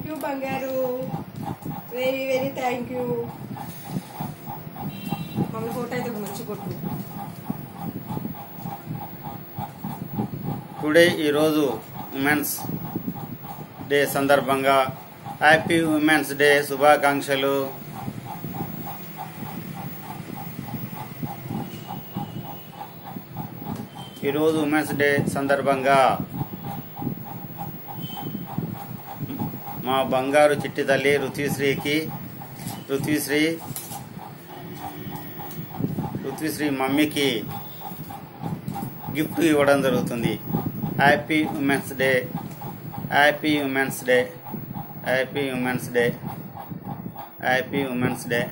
thank you బంగారు very very thank you మమ్మల్ని photo అయితే మంచి కొట్టు టుడే ఈరోజు ఉమెన్స్ డే సందర్భంగా హ్యాపీ ఉమెన్స్ డే శుభాకాంక్షలు ఈరోజు ఉమెన్స్ డే సందర్భంగా మా బంగారు చిట్టి తల్లి రుత్విశ్రీకి రుత్విశ్రీ రుత్విశ్రీ మమ్మీకి గిఫ్ట్ ఇవ్వడం జరుగుతుంది happy women's day happy women's day happy women's day happy women's day